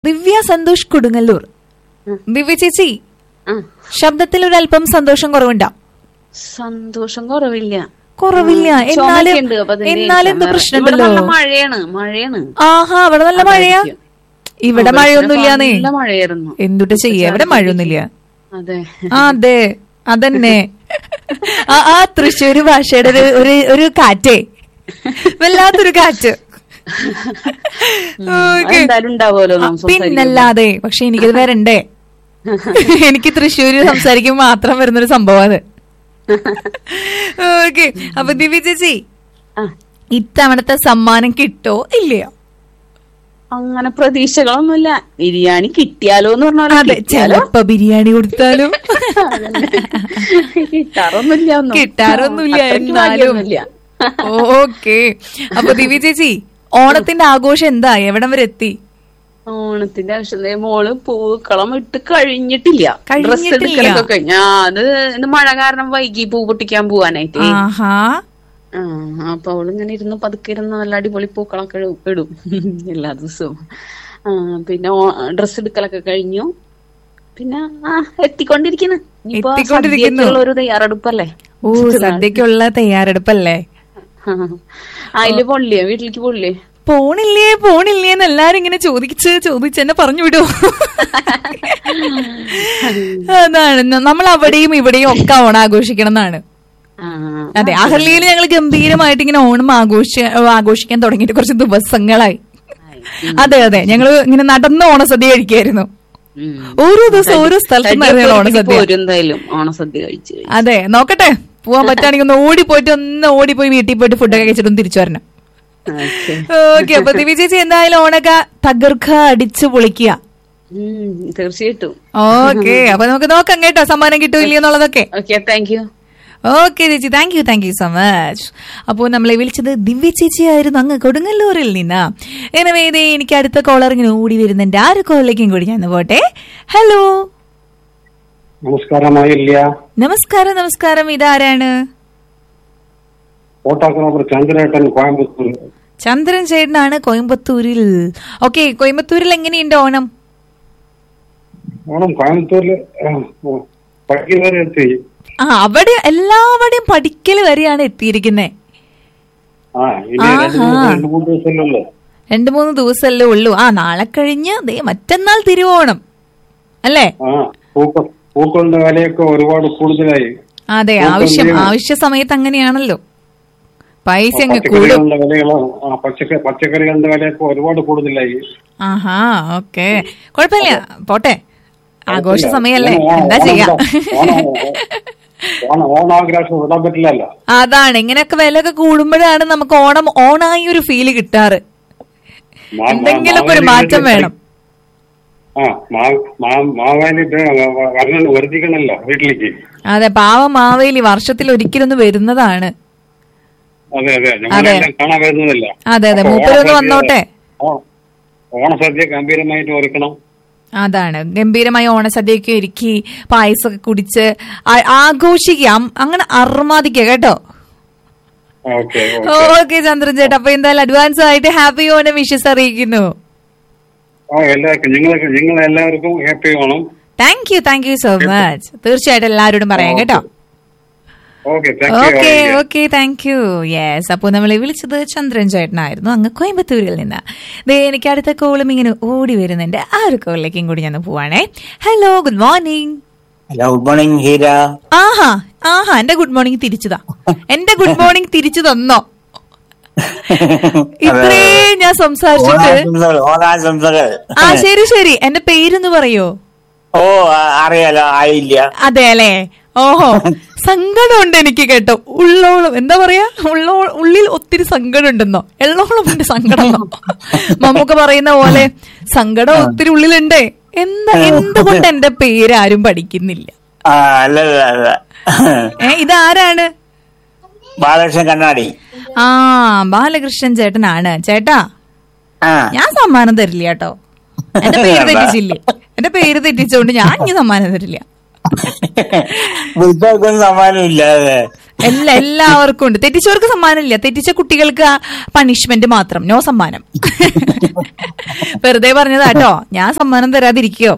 ദിവ്യ സന്തോഷ് കൊടുങ്ങല്ലൂർ ദിവ്യ ചേച്ചി ആ ശബ്ദത്തിൽ ഒരല്പം സന്തോഷം കുറവുണ്ടോ സന്തോഷം കുറവില്ല കുറവില്ല എന്നാലും ചുമക്കുണ്ട്, അപ്പൊ അതിന്റെ എന്നാലും എന്ത് ഇവിടെ പ്രശ്നമുണ്ടല്ലോ നല്ല മഴയാണ് മഴയാണ് ആഹാ അവിടെ നല്ല മഴയാ ഇവിടെ മഴയൊന്നുമില്ലാന്നേ നല്ല മഴയായിരുന്നു എന്തുട്ട് ചെയ്യാ ഇവിടെ മഴയൊന്നുമില്ല അതെ ആ അതെ അതന്നെ ആ ആ തൃശ്ശൂര് ഭാഷയുടെ ഒരു ഒരു ഒരു കാറ്റേ വല്ലാത്തൊരു കാറ്റ് ഓക്കേ. എന്തായാലും ഉണ്ടാവുമല്ലോ നാം സംസാരിക്കുമ്പോ. പിന്നല്ലാതെ പക്ഷെ എനിക്കത് വരണ്ടേ എനിക്ക് തൃശ്ശൂര് സംസാരിക്കുമ്പോൾ മാത്രം വരുന്നൊരു സംഭവം അത് ഓക്കെ അപ്പൊ ദിവ്യ ചേച്ചി ആ, ഇത്തവണത്തെ സമ്മാനം കിട്ടോ ഇല്ലയോ അങ്ങനെ പ്രതീക്ഷകളൊന്നുമില്ല ബിരിയാണി കിട്ടിയാലോ എന്ന് പറഞ്ഞാൽ അതെ ചെലപ്പോ ബിരിയാണി കൊടുത്താലും കിട്ടാറൊന്നുമില്ല ഒന്നും. കിട്ടാറൊന്നുമില്ല അത്രയ്ക്ക് എന്നാലും ഭാഗ്യമൊന്നുമില്ല. ഓക്കെ അപ്പൊ ദിവ്യ ചേച്ചി ഓണത്തിന്റെ ആഘോഷം എന്താ എവിടം വരെ എത്തി ഓണത്തിന്റെ ആവശ്യം ദേ മോള് പൂക്കളം ഇട്ട് കഴിഞ്ഞിട്ടില്ല ഡ്രസ് കഴിഞ്ഞിട്ടില്ല. എടുക്കലൊക്കെ കഴിഞ്ഞ ആ അത് ഇന്ന് മഴ കാരണം വൈകി പൂ പൊട്ടിക്കാൻ പോവാനായിട്ട് ആഹാ ആ അപ്പൊ അവള് ഇങ്ങനെ ഇരുന്ന് പതുക്കെ ഇരുന്ന് നല്ല അടിപൊളി പൂക്കളൊക്കെ ഇടും- ഇടും എല്ലാ ദിവസവും ആ പിന്നെ ഡ്രസ് എടുക്കലൊക്കെ കഴിഞ്ഞു പിന്നെ ആ എത്തിക്കൊണ്ടിരിക്കുന്നു ഇനിയിപ്പോ എത്തിക്കൊണ്ടിരിക്കുന്നു. സദ്യക്കുള്ള ഒരു തയ്യാറെടുപ്പല്ലേ ഓ സദ്യക്കുള്ള തയ്യാറെടുപ്പല്ലേ ആ അതില് പൊള്ളിയോ വീട്ടിലേക്ക് പൊള്ളിയേ പോണില്ലേ പോണില്ലേ എന്ന് എല്ലാരും ഇങ്ങനെ ചോദിച്ച് ചോദിച്ച് എന്നെ പറഞ്ഞു വിടൂ അതാണ് ന- നമ്മൾ അവിടെയും ഇവിടെയും ഒക്കെ ഓണം ആഘോഷിക്കണം എന്നാണ് ആ അതെ അഹല്യയിൽ ഞങ്ങൾ ഗംഭീരമായിട്ട് ഇങ്ങനെ ഓണം ആഘോഷ ആഘോഷിക്കാൻ തുടങ്ങിയിട്ട് കുറച്ച് ദിവസങ്ങളായി അതെ അതെ ഞങ്ങൾ ഇങ്ങനെ നടന്ന് ഓണസദ്യ കഴിക്കായിരുന്നു ഉം. ഓരോ ദിവസം ഓരോ സ്ഥലത്ത് നിന്നായിരുന്നു ഞങ്ങൾ ഓണസദ്യ പോരും എന്തായാലും ഓണസദ്യ കഴിച്ച് കഴിച്ച്. അതെ നോക്കട്ടെ പോവാൻ പറ്റുകയാണെങ്കിൽ ഒന്ന് ഓടിപ്പോയിട്ട് ഒന്ന് ഓടിപ്പോയി വീട്ടിൽ പോയിട്ട് ഫുഡൊക്കെ കഴിച്ചിട്ടൊന്ന് തിരിച്ചു വരണം ഓക്കേ. ഓക്കെ അപ്പൊ ദിവ്യ ചേച്ചി എന്തായാലും ഓണക്ക തകർക്ക അടിച്ചു പൊളിക്കുക ഉം, തീർച്ചയായിട്ടും ഓക്കെ അപ്പൊ നമുക്ക് നോക്കാം കേട്ടോ സമ്മാനം കിട്ടുമോ ഇല്ലയോ എന്നുള്ളതൊക്കെ ഓക്കെ താങ്ക് യു ഓക്കെ ചേച്ചി thank you thank you so much അപ്പോൾ നമ്മളെ വിളിച്ചത് ദിവ്യ ചേച്ചി ആയിരുന്നു അങ്ങ് കൊടുങ്ങല്ലൂരിൽ നിന്ന് எனவே ഇതേ എനിക്ക് അടുത്ത കോളർ ഇങ്ങനെ ഓടി വരുന്നുണ്ട് ആ ഒരു കോളിലേക്കും കൂടി ഞാൻ പോട്ടെ ഹലോ നമസ്കാരമായില്ല നമസ്കാരം നമസ്കാരം ഇതാരാണ് ഫോട്ടോഗ്രാഫർ ചന്ദ്രേട്ടൻ കോയമ്പത്തൂർ ചന്ദ്രൻ ചേട്ടനാണ് കോയമ്പത്തൂരിൽ ഓക്കെ കോയമ്പത്തൂരിൽ എങ്ങനെയുണ്ട് ഓണം ഓണം കോയമ്പത്തൂരിൽ പഠിക്കുന്നവരെ എത്തി ആ അവിടെ എല്ലാവരുടെയും പഠിക്കൽ വരെയാണ് എത്തിയിരിക്കുന്നത് ആ ഇനി രണ്ട് മൂന്ന് ആഹാ. രണ്ട് മൂന്ന് ദിവസമല്ലേ രണ്ടു മൂന്ന് ദിവസമല്ലേ ഉള്ളൂ ആ നാളെ കഴിഞ്ഞ് ദേ മറ്റന്നാൾ തിരുവോണം അല്ലേ ആ പൂക്കൾ പൂക്കളുടെ വിലയൊക്കെ ഒരുപാട് കൂടുതലായി അതെ പൂക്കൾ ആവശ്യം എന്തിനാ? ആവശ്യ സമയത്ത് അങ്ങനെയാണല്ലോ പൈസ അങ്ങ് കൂടും പച്ചക്കറികളുടെ വിലകളോ ആ പച്ചക്കറി പച്ചക്കറികളുടെ വിലയൊക്കെ ഒരുപാട് കൂടുതലായി ആഹാ ഓക്കെ കുഴപ്പമില്ല പോട്ടെ ആഘോഷ കുഴപ്പമില്ല. സമയല്ലേ ഓണം- എന്താ ഓണം ചെയ്യാ ഓണം- ഓണം ഓണാഘോഷം വിടാൻ പറ്റില്ലല്ലോ അതാണ് ഇങ്ങനെയൊക്കെ വിലയൊക്കെ കൂടുമ്പോഴാണ് നമുക്ക് ഓണം ഓണായി ഒരു ഫീല് കിട്ടാറ് മാ- എന്തെങ്കിലുമൊക്കെ ഒരു മാവേലി മാറ്റം വീട്ടിൽ വേണം ആ മാ- മാ- മാവേലി ഇത് വരണം വർദ്ധിക്കണല്ലോ വീട്ടിലേക്ക് അതെ പാവ മാവേലി വർഷത്തിൽ ഒരിക്കലൊന്ന് വരുന്നതാണ് അതെ അതെ ഞങ്ങളെല്ലാം കാണാൻ വരുന്നതല്ല അതെ അതെ അപ്പൊ മൂപ്പരൊന്ന് ഓണസദ്യ- വന്നോട്ടെ ഓ- ഓണസദ്യ ഗംഭീരമായിട്ട് ഒരുക്കണം അതാണ് ഗംഭീരമായ ഓണസദ്യയൊക്കെ ഒരുക്കി പായസമൊക്കെ കുടിച്ച് ആ- ആഘോഷിക്കാം അങ്ങനെ അർമാദിക്കുക കേട്ടോ ഓക്കെ ഓക്കെ ചന്ദ്രൻ ചേട്ടാ അപ്പൊ എന്തായാലും അഡ്വാൻസ് ആയിട്ട് ഹാപ്പി ഓണം വിഷസ് അറിയിക്കുന്നു ഓ എല്ലാവർക്കും നിങ്ങൾക്ക് നിങ്ങൾ എല്ലാവർക്കും happy Onam thank you thank you so much തീർച്ചയായിട്ടും എല്ലാവരോടും പറയാം കേട്ടോ okay thank okay you okay thank you yes അപ്പോൾ നമ്മളെ വിളിച്ചത് ചന്ദ്രൻ ചേട്ടനായിരുന്നു അങ്ങ് കോയമ്പത്തൂരിൽ നിന്ന് ദേ എനിക്ക് അടുത്ത കോളും ഇങ്ങനെ ഓടി വരുന്നുണ്ട് ആ ഒരു കോളിലേക്കും കൂടി ഞാൻ പോവാണേ hello good morning hello good morning Heera ആഹാ ആഹാ എന്റെ ഗുഡ് മോർണിംഗ് തിരിച്ചതാ എന്റെ ഗുഡ് മോർണിംഗ് തിരിച്ചു തന്നോ ഇത്രേ ഞാൻ സംസാരിച്ചിട്ട് ഓണാശംസകൾ ഓണാശംസകൾ ആ ശരി ശരി എന്റെ പേരൊന്ന് പറയോ ഓ ആ- അറിയാലോ ആയില്ല അതെ അല്ലേ ഓഹോ സങ്കടമുണ്ട് എനിക്ക് കേട്ടോ ഉള്ളോളം എന്താ പറയാ ഉള്ളോ ഉള്ളിൽ ഒത്തിരി സങ്കടം ഉണ്ടെന്നോ എള്ളോളം ഉണ്ട് സങ്കടം മമ്മൂക്ക പറയുന്ന പോലെ സങ്കടം ഒത്തിരി ഉള്ളിലുണ്ട് എന്താ എന്തുകൊണ്ട് എന്റെ പേര് ആരും പഠിക്കുന്നില്ല ആ അല്ല അല്ല അല്ല ഏ ഇതാരാണ് ബാലകൃഷ്ണൻ കണ്ണാടി ആ ബാലകൃഷ്ണൻ ചേട്ടനാണ് ചേട്ടാ ആ ഞാൻ സമ്മാനം തരില്ല കേട്ടോ എന്റെ പേര് തെറ്റിച്ചില്ലേ എന്റെ പേര് തെറ്റിച്ചോണ്ട് ഞാൻ ഇനി സമ്മാനം തരില്ല വിളിച്ചവർക്കൊന്നും സമ്മാനം ഇല്ലാതെ എല്ലാ എല്ലാവർക്കും ഉണ്ട് തെറ്റിച്ചവർക്ക് സമ്മാനമില്ല തെറ്റിച്ച കുട്ടികൾക്ക് പണിഷ്മെന്റ് മാത്രം നോ സമ്മാനം വെറുതെ പറഞ്ഞതാട്ടോ ഞാൻ സമ്മാനം തരാതിരിക്കോ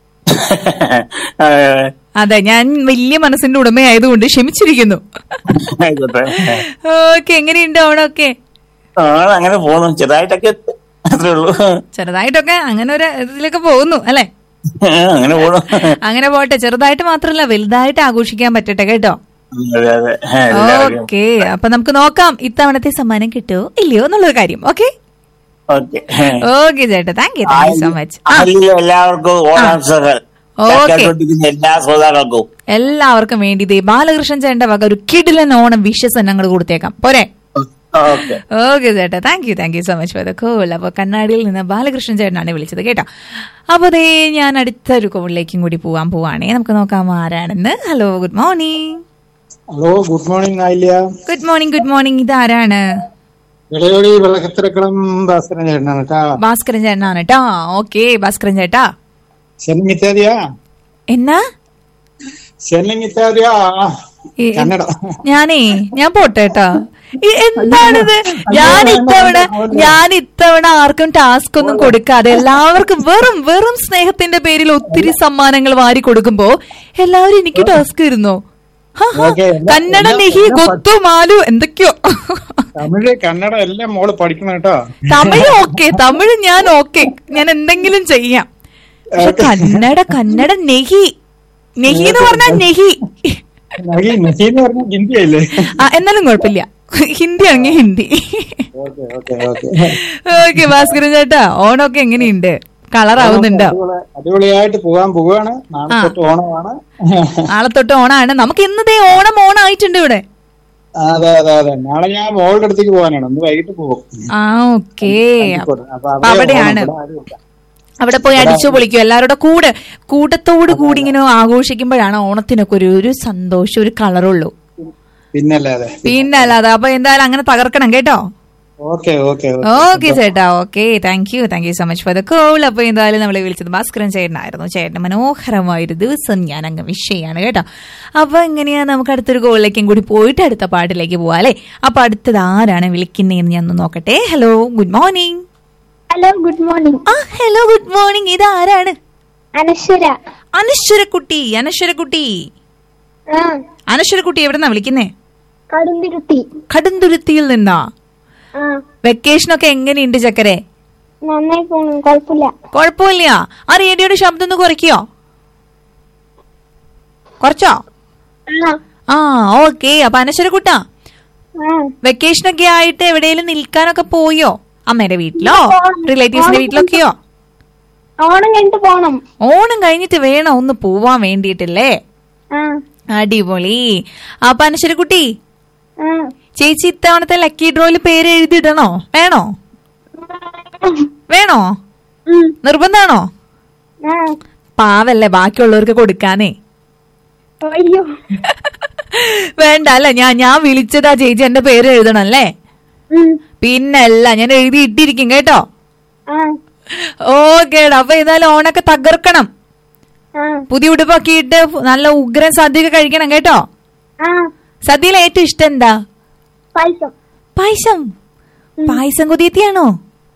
അതെ ഞാൻ വലിയ മനസ്സിന്റെ ഉടമയായതുകൊണ്ട് ക്ഷമിച്ചിരിക്കുന്നു ആയിക്കോട്ടെ ഓക്കെ എങ്ങനെയുണ്ട് ഓണമൊക്കെ ആ അങ്ങനെ പോന്നു ചെറുതായിട്ടൊക്കെ അത്രേ ഉള്ളൂ ചെറുതായിട്ടൊക്കെ അങ്ങനെ ഒരു ഇതിലൊക്കെ പോകുന്നു അല്ലെ അങ്ങനെ പോണു അങ്ങനെ പോട്ടെ ചെറുതായിട്ട് മാത്രമല്ല വലുതായിട്ട് ആഘോഷിക്കാൻ പറ്റട്ടെ കേട്ടോ അതെ അതെ എല്ലാവരും ഓക്കെ അപ്പൊ നമുക്ക് നോക്കാം ഇത്തവണത്തെ സമ്മാനം കിട്ടുമോ ഇല്ലയോ എന്നുള്ളൊരു കാര്യം ഓക്കെ ഓക്കെ ഓക്കെ ചേട്ടാ thank you thank you so much ആ ആദ്യം എല്ലാവർക്കും ഓണാംശങ്ങൾ ഓക്കേ. കേട്ടോണ്ടിരിക്കുന്ന എല്ലാ ശ്രോതാക്കൾക്കും എല്ലാവർക്കും വേണ്ടി ദേ ബാലകൃഷ്ണൻ ചേട്ടന്റെ വക ഒരു കിടിലൻ ഓണം വിഷസ് ഞങ്ങൾ കൊടുത്തേക്കാം പോരെ ഓക്കെ ഓക്കെ ചേട്ടാ thank you thank you so much for the call അപ്പൊ കണ്ണാടിയിൽ നിന്ന് ബാലകൃഷ്ണൻ ചേട്ടനാണ് വിളിച്ചത് കേട്ടോ അപ്പൊ ദേ ഞാൻ അടുത്തൊരു കോളിലേക്കും കൂടി പോവാൻ പോവാണേ നമുക്ക് നോക്കാം ആരാണെന്ന് hello good morning hello good morning ആയില്ല ഗുഡ് മോർണിംഗ് ഗുഡ് മോർണിംഗ് ഇതാരാണ് ഇളയോടി വെള്ളക്കത്തിരക്കളം ഭാസ്കരൻ ചേട്ടനാണ് കേട്ടാ ഭാസ്കരൻ ചേട്ടനാണ് കേട്ടോ ഓക്കെ ഭാസ്കരൻ ചേട്ടാ ശനിങ്ങിത്താരിയാ എന്നാ ശനിങ്ങിത്താരിയാ ഈ- കന്നഡ ഞാനേ ഞാൻ പോട്ടെ കേട്ടോ ഈ- എന്താണിത് ഞാൻ ഇത്തവണ ഞാൻ ഇത്തവണ ആർക്കും ടാസ്ക് ഒന്നും കൊടുക്കാതെ എല്ലാവർക്കും വെറും വെറും സ്നേഹത്തിന്റെ പേരിൽ ഒത്തിരി സമ്മാനങ്ങൾ വാരി കൊടുക്കുമ്പോ എല്ലാവരും എനിക്ക് ടാസ്ക് ഇരുന്നോ ഹ, ഹ. ഓക്കേ, എല്ലാ- കന്നഡ എല്ലാ- നെഹി എല്ലാ ഗൊത്തു മാലു എന്തൊക്കെയോ തമിഴ് കന്നഡ എല്ലാം മോള് പഠിക്കണം കേട്ടോ തമിഴ് ഓക്കെ തമിഴ് ഞാൻ ഓക്കെ ഞാൻ എന്തെങ്കിലും ചെയ്യാം പക്ഷെ കന്നഡ കന്നഡ നെഹി നെഹി എന്ന് പറഞ്ഞാൽ നെഹി നഹി നഹി എന്ന് പറഞ്ഞ ഹിന്ദി അല്ലേ ആ എന്നാലും കുഴപ്പമില്ല ഹിന്ദി ആണെങ്കിൽ Hindi okay okay okay okay Bhaskaran ചേട്ടാ ഓണമൊക്കെ എങ്ങനെയുണ്ട് കളർ ആവുന്നുണ്ടോ അടിപൊളിയായിട്ട് പോകാൻ പോവാണ് നാളെ തൊട്ട് ഓണമാണ് നാളെ തൊട്ട് ഓണാണ് നമുക്ക് ഇന്നതേ ഓണം ഓണായിട്ടുണ്ട് ഇവിടെ അതെ അതെ അതെ നാളെ ഞാൻ മോളുടെ അടുത്തേക്ക് പോകാനാണ് ഒന്ന് വൈകിട്ട് പോകും ആ ഓക്കേ അപ്പൊ അപ്പൊ അവിടെ അവിടെയാണ് ഓണം, ഇവിടെ ആരുമില്ല. അവിടെ പോയി അടിച്ചു പൊളിക്കും എല്ലാവരുടെ കൂടെ കൂട്ടത്തോട് കൂടി ഇങ്ങനെ ആഘോഷിക്കുമ്പോഴാണ് ഓണത്തിനൊക്കെ ഒരു ഒരു സന്തോഷം ഒരു കളറുള്ളൂ പിന്നല്ലാതെ പിന്നെ അല്ലാതെ അപ്പൊ എന്തായാലും അങ്ങനെ തകർക്കണം കേട്ടോ ഓക്കെ ഓക്കെ ഓക്കെ ചേട്ടാ okay thank you thank you so much for the call അപ്പൊ എന്തായാലും നമ്മളെ വിളിച്ചത് ഭാസ്കരൻ ചേട്ടനായിരുന്നു ചേട്ടന് മനോഹരമായൊരു ദിവസം ഞാൻ അങ്ങ് വിഷ് ചെയ്യാണ് കേട്ടോ അപ്പൊ എങ്ങനെയാ നമുക്ക് അടുത്തൊരു കോളിലേക്കും കൂടി പോയിട്ട് അടുത്ത പാട്ടിലേക്ക് പോവാ അല്ലേ അപ്പൊ അടുത്തത് ആരാണ് വിളിക്കുന്നതെന്ന് ഞാൻ ഒന്ന് നോക്കട്ടെ hello good morning hello good morning ആ ഹലോ ഗുഡ് മോർണിംഗ് ഇത് ആരാണ് അനശ്വര അനശ്വരക്കുട്ടി അനശ്വരക്കുട്ടി ആ അനശ്വരക്കുട്ടി എവിടെന്നാ വിളിക്കുന്നേ കടുന്തിരുത്തി കടുന്തുരുത്തിയിൽ നിന്നാ ആ വെക്കേഷനൊക്കെ എങ്ങനെയുണ്ട് ചക്കരെ നന്നായി പോണു കുഴപ്പമില്ല കുഴപ്പമില്ല ആ റേഡിയോയുടെ ശബ്ദം ഒന്ന് കുറയ്ക്കോ കുറച്ചോ ആ ആ ഓക്കെ അപ്പൊ അനശ്വരക്കുട്ടാ ആ വെക്കേഷനൊക്കെ ആയിട്ട് എവിടെയെങ്കിലും നിൽക്കാനൊക്കെ പോയോ അമ്മയുടെ വീട്ടിലോ റിലേറ്റീവ്സിന്റെ വീട്ടിലൊക്കെയോ ഓണം കഴിഞ്ഞിട്ട് പോണം ഓണം കഴിഞ്ഞിട്ട് വേണം ഒന്ന് പോവാൻ വേണ്ടിയിട്ടല്ലേ ആ അടിപൊളി അപ്പൊ അനശ്വരക്കുട്ടി ആ ചേച്ചി ഇത്തവണത്തെ ലക്കി ഡ്രോയിൽ പേര് എഴുതിയിടണോ വേണോ വേണോ ഉം, നിർബന്ധാണോ ആ പാവല്ലേ ബാക്കിയുള്ളവർക്ക് കൊടുക്കാനേ അയ്യോ വേണ്ട അല്ല ഞാൻ ഞാൻ വിളിച്ചതാ ചേച്ചി എന്റെ പേര് എഴുതണം അല്ലേ ഉം, പിന്നല്ല ഞാൻ എഴുതി ഇട്ടിരിക്കും കേട്ടോ ആ ഓക്കേടാ അപ്പൊ ഏതായാലും ഓണൊക്കെ തകർക്കണം ആ പുതിയ ഉടുപ്പൊക്കെ ഇട്ട് നല്ല ഉഗ്രൻ സദ്യയൊക്കെ കഴിക്കണം കേട്ടോ ആ സദ്യയിൽ ഏറ്റവും ഇഷ്ടം എന്താ പായസം പായസം പായസം കൊതിയത്തിയാണോ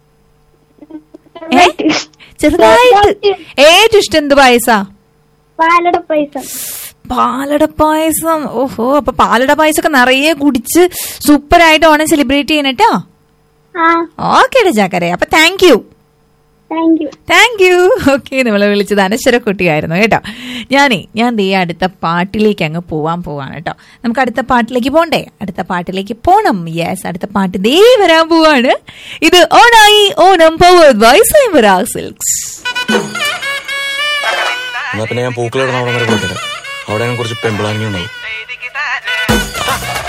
ഏ ചെറുതായിട്ട് ഏറ്റവും ഇഷ്ടം എന്ത് പായസാ പാലട പായസം പാലട പായസം ഓഹോ അപ്പൊ പാലട പായസമൊക്കെ നിറയെ കുടിച്ച് സൂപ്പർ ആയിട്ട് ഓണം സെലിബ്രേറ്റ് ചെയ്യണം കേട്ടോ ആ ഓക്കേടെ ചാക്കരെ അപ്പൊ thank you thank you thank you okay നമ്മളെ വിളിച്ചത് അനശ്വര കുട്ടിയായിരുന്നു കേട്ടോ ഞാനേ ഞാൻ ദേ അടുത്ത പാട്ടിലേക്ക് അങ്ങ് പോവാൻ പോവാണ് കേട്ടോ നമുക്ക് അടുത്ത പാട്ടിലേക്ക് പോണ്ടേ അടുത്ത പാട്ടിലേക്ക് പോണം യെസ് അടുത്ത പാട്ട് ദേ വരാൻ പോവാണ് ഇത് ഓണായി ഓണം പവേർഡ് ബൈ സൈബറാ സിൽക്സ് എന്നാ പിന്നെ ഞാൻ പൂക്കളിടണം അവിടെ വരെ പോയിട്ട് അവിടെ കുറച്ച് പെമ്പിളാങ്ങി ഉണ്ടാവും